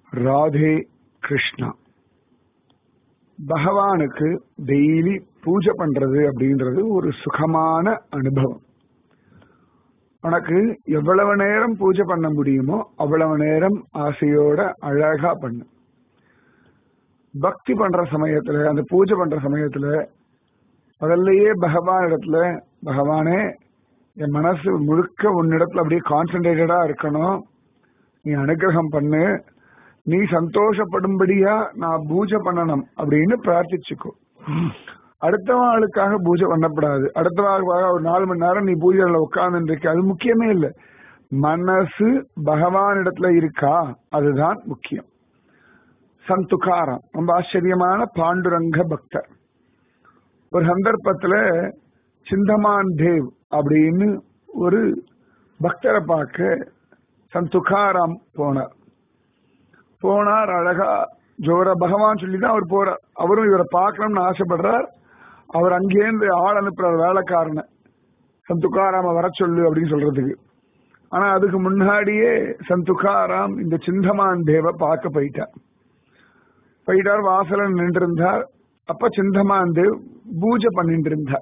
ராதே கிருஷ்ணா பகவானுக்கு டெய்லி பூஜை பண்றது அப்படின்றது ஒரு சுகமான அனுபவம் உனக்கு எவ்வளவு நேரம் பூஜை பண்ண முடியுமோ அவ்வளவு நேரம் ஆசையோட அழகா பண்ணு பக்தி பண்ற சமயத்துல அந்த பூஜை பண்ற சமயத்துல முதல்லயே பகவான் இடத்துல பகவானே என் மனசு முழுக்க உன்னிடத்துல அப்படியே கான்சென்ட்ரேட்டடா இருக்கணும் நீ அனுகிரகம் பண்ணு நீ சந்தோஷப்படும்படியா நான் பூஜை பண்ணணும் அப்படின்னு பிரார்த்திச்சுக்கோ அடுத்த ஆளுக்காக பூஜை பண்ணப்படாது அடுத்த ஆளுக்காக ஒரு நாலு மணி நேரம் நீ பூஜைல உட்கார்ந்து இருக்க அது முக்கியமே இல்லை மனசு பகவான் இடத்துல இருக்கா அதுதான் முக்கியம் சந்துகாரம் ரொம்ப ஆச்சரியமான பாண்டுரங்க பக்தர் ஒரு சந்தர்ப்பத்துல சிந்தமான் தேவ் அப்படின்னு ஒரு பக்தரை பார்க்க சந்துகாராம் போனார் போனார் அழகா ஜோர பகவான் சொல்லி தான் அவர் போறார் அவரும் இவரை பார்க்கணும்னு ஆசைப்படுறார் அவர் அங்கேருந்து ஆள் அனுப்புறார் வேலைக்காரனை சந்துகாராம வர சொல்லு அப்படின்னு சொல்றதுக்கு ஆனா அதுக்கு முன்னாடியே சந்துகாராம் இந்த சிந்தமான் தேவ பார்க்க போயிட்டார் போயிட்டார் வாசல நின்று இருந்தார் அப்ப சிந்தமான் தேவ் பூஜை பண்ணிட்டு இருந்தார்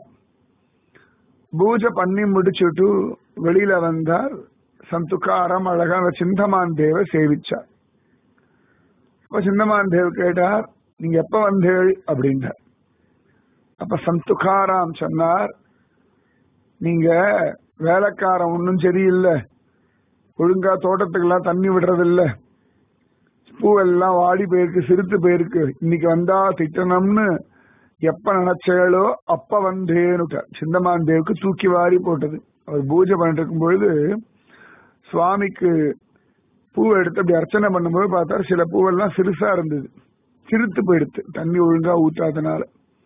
பூஜை பண்ணி முடிச்சுட்டு வெளியில வந்தார் சந்துக்காரம் அழகான சிந்தமான் தேவ சேவிச்சார் அப்ப சிந்தமான் தேவ் கேட்டார் நீங்க எப்ப வந்தேள் அப்படின்னார் அப்ப சந்துகாராம் சொன்னார் நீங்க வேலைக்காரன் ஒன்னும் சரியில்லை ஒழுங்கா தோட்டத்துக்கெல்லாம் தண்ணி விடுறதில்ல பூவெல்லாம் வாடி போயிருக்கு சிரித்து போயிருக்கு இன்னைக்கு வந்தா திட்டணும்னு எப்ப நினைச்சாலோ அப்ப வந்தேனுட்டார் சிந்தமான் தேவுக்கு தூக்கி வாரி போட்டது அவர் பூஜை பண்ணிட்டு இருக்கும் பொழுது சுவாமிக்கு பூவை எடுத்து அப்படி அர்ச்சனை பண்ணும்போது பார்த்தா சில பூவெல்லாம் சிறுசா இருந்தது சிரித்து போயிடுத்து தண்ணி ஒழுங்கா ஊத்தாதனால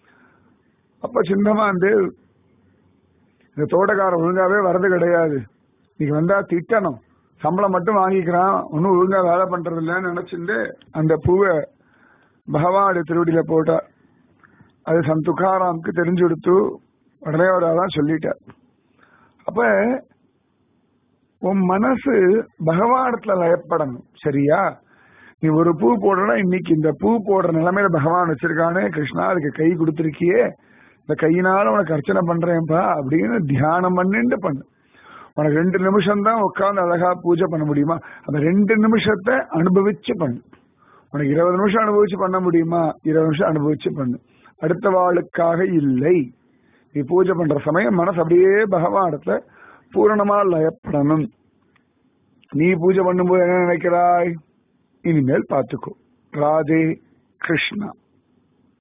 அப்ப சிந்தமான் தேவ் இந்த தோட்டக்காரன் ஒழுங்காவே வரது கிடையாது நீங்க வந்தா திட்டணும் சம்பளம் மட்டும் வாங்கிக்கிறான் ஒன்னும் ஒழுங்கா வேலை பண்றது இல்லைன்னு நினைச்சிட்டு அந்த பூவை பகவானுடைய திருவடியில போட்டார் அது சந்துகாராமுக்கு தெரிஞ்சு கொடுத்து உடனே அவர் அதான் சொல்லிட்டார் அப்ப உன் மனசு பகவானத்துல லயப்படணும் சரியா நீ ஒரு பூ போடுறா இன்னைக்கு இந்த பூ போடுற நிலைமையில பகவான் வச்சிருக்கானே கிருஷ்ணா அதுக்கு கை கொடுத்துருக்கியே இந்த கையினால உனக்கு அர்ச்சனை பண்றேன்ப்பா அப்படின்னு தியானம் பண்ணிட்டு பண்ணு உனக்கு ரெண்டு நிமிஷம் தான் உட்காந்து அழகா பூஜை பண்ண முடியுமா அந்த ரெண்டு நிமிஷத்தை அனுபவிச்சு பண்ணு உனக்கு இருபது நிமிஷம் அனுபவிச்சு பண்ண முடியுமா இருபது நிமிஷம் அனுபவிச்சு பண்ணு அடுத்த வாளுக்காக இல்லை நீ பூஜை பண்ற சமயம் மனசு அப்படியே பகவானத்துல பூரணமா லயப்படணும் நீ பூஜை பண்ணும்போது என்ன நினைக்கிறாய் இனிமேல் பார்த்துக்கோ ராதே கிருஷ்ணா